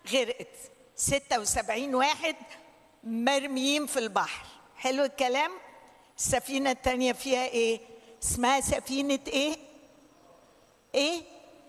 غرقت 76 واحد مرميين في البحر حلو الكلام السفينة التانية فيها ايه اسمها سفينة ايه ايه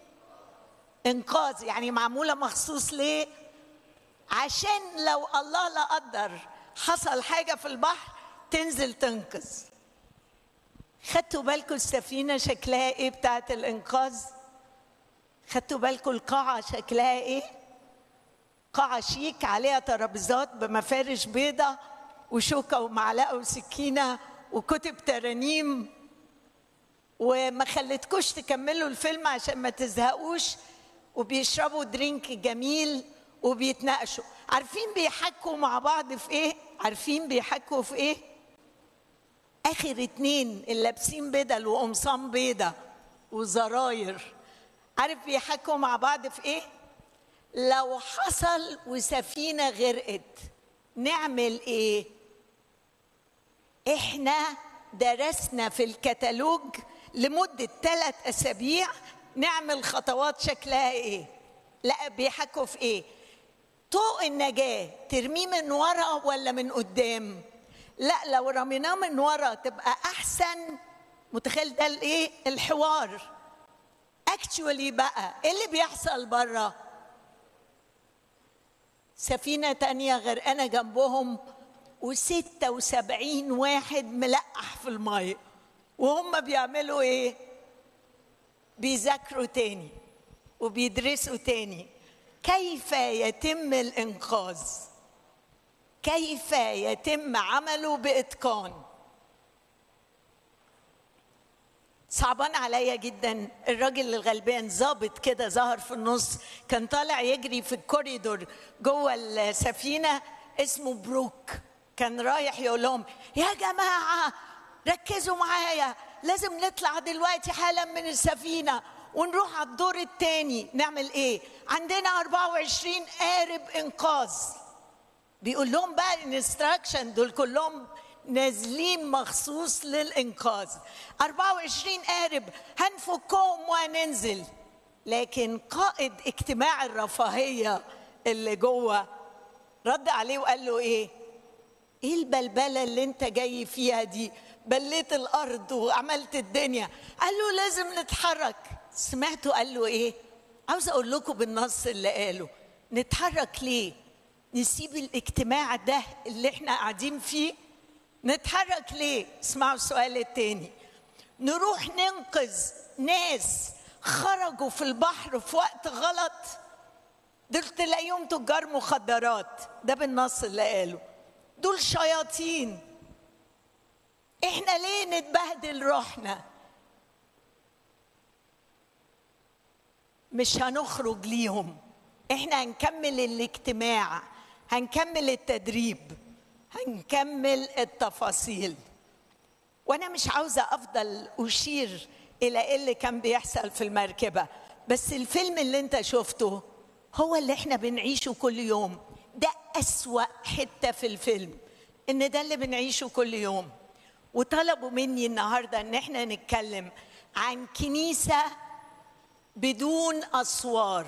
انقاذ يعني معمولة مخصوص ليه عشان لو الله لا قدر حصل حاجة في البحر تنزل تنقذ خدتوا بالكم السفينة شكلها ايه بتاعت الانقاذ خدتوا بالكم القاعة شكلها ايه قاعة شيك عليها ترابيزات بمفارش بيضة وشوكة ومعلقة وسكينة وكتب ترانيم وما خلتكوش تكملوا الفيلم عشان ما تزهقوش وبيشربوا درينك جميل وبيتناقشوا عارفين بيحكوا مع بعض في ايه عارفين بيحكوا في ايه اخر اتنين اللي لابسين بدل وقمصان بيضة وزراير عارف بيحكوا مع بعض في ايه لو حصل وسفينه غرقت نعمل ايه احنا درسنا في الكتالوج لمده ثلاث اسابيع نعمل خطوات شكلها ايه لا بيحكوا في ايه طوق النجاه ترميه من ورا ولا من قدام لا لو رميناه من ورا تبقى احسن متخيل ده الايه الحوار اكشولي بقى ايه اللي بيحصل بره سفينة تانية غرقانة جنبهم وستة وسبعين واحد ملقح في المية وهم بيعملوا ايه بيذاكروا تاني وبيدرسوا تاني كيف يتم الانقاذ كيف يتم عمله باتقان صعبان عليا جدا الراجل الغلبان ظابط كده ظهر في النص كان طالع يجري في الكوريدور جوه السفينه اسمه بروك كان رايح يقول لهم يا جماعه ركزوا معايا لازم نطلع دلوقتي حالا من السفينه ونروح على الدور الثاني نعمل ايه عندنا 24 قارب انقاذ بيقول لهم بقى الانستراكشن دول كلهم نازلين مخصوص للإنقاذ 24 قارب هنفكهم وهننزل لكن قائد اجتماع الرفاهية اللي جوه رد عليه وقال له ايه ايه البلبلة اللي انت جاي فيها دي بليت الارض وعملت الدنيا قال له لازم نتحرك سمعته قال له ايه عاوز اقول لكم بالنص اللي قاله نتحرك ليه نسيب الاجتماع ده اللي احنا قاعدين فيه نتحرك ليه اسمعوا السؤال التاني نروح ننقذ ناس خرجوا في البحر في وقت غلط دول تلاقيهم تجار مخدرات ده بالنص اللي قاله دول شياطين احنا ليه نتبهدل روحنا مش هنخرج ليهم احنا هنكمل الاجتماع هنكمل التدريب هنكمل التفاصيل وانا مش عاوزه افضل اشير الى ايه اللي كان بيحصل في المركبه بس الفيلم اللي انت شفته هو اللي احنا بنعيشه كل يوم ده اسوا حته في الفيلم ان ده اللي بنعيشه كل يوم وطلبوا مني النهارده ان احنا نتكلم عن كنيسه بدون اسوار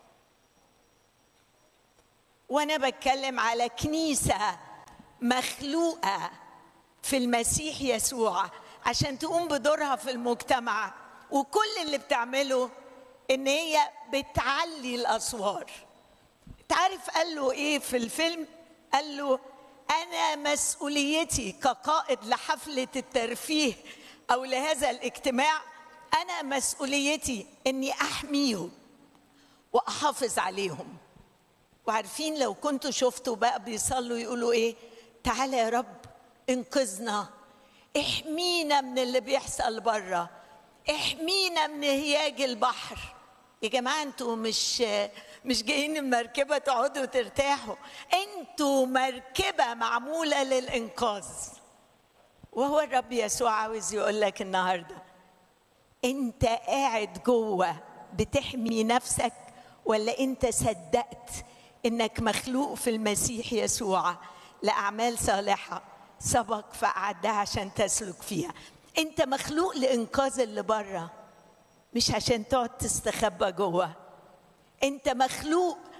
وانا بتكلم على كنيسه مخلوقه في المسيح يسوع عشان تقوم بدورها في المجتمع وكل اللي بتعمله ان هي بتعلي الاسوار تعرف قال له ايه في الفيلم قال له انا مسؤوليتي كقائد لحفله الترفيه او لهذا الاجتماع انا مسؤوليتي اني احميهم واحافظ عليهم وعارفين لو كنتوا شفتوا بقى بيصلوا يقولوا ايه تعالى يا رب انقذنا احمينا من اللي بيحصل بره احمينا من هياج البحر يا جماعه انتوا مش مش جايين المركبه تقعدوا ترتاحوا انتوا مركبه معموله للانقاذ وهو الرب يسوع عاوز يقول لك النهارده انت قاعد جوه بتحمي نفسك ولا انت صدقت انك مخلوق في المسيح يسوع لاعمال صالحه سبق فأعدها عشان تسلك فيها انت مخلوق لانقاذ اللي بره مش عشان تقعد تستخبى جوه انت مخلوق